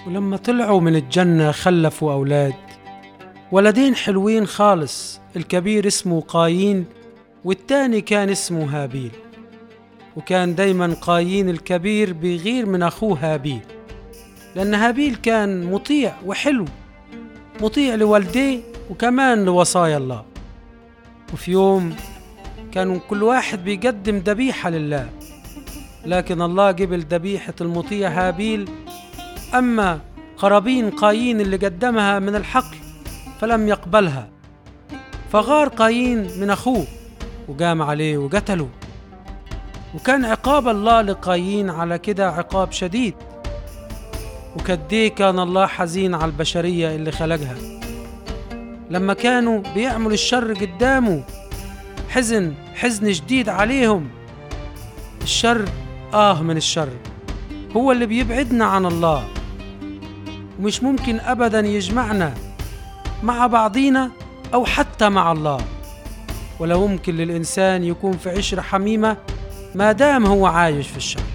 ولما طلعوا من الجنة خلفوا أولاد ولدين حلوين خالص الكبير اسمه قايين والتاني كان اسمه هابيل وكان دايما قايين الكبير بيغير من أخوه هابيل لأن هابيل كان مطيع وحلو مطيع لوالديه وكمان لوصايا الله وفي يوم كانوا كل واحد بيقدم ذبيحة لله لكن الله قبل ذبيحة المطيع هابيل أما قرابين قايين اللي قدمها من الحقل فلم يقبلها فغار قايين من أخوه وقام عليه وقتله وكان عقاب الله لقايين على كده عقاب شديد وكديه كان الله حزين على البشرية اللي خلقها لما كانوا بيعملوا الشر قدامه حزن حزن شديد عليهم الشر آه من الشر هو اللي بيبعدنا عن الله ومش ممكن أبدا يجمعنا مع بعضينا أو حتى مع الله ولا ممكن للإنسان يكون في عشرة حميمة ما دام هو عايش في الشر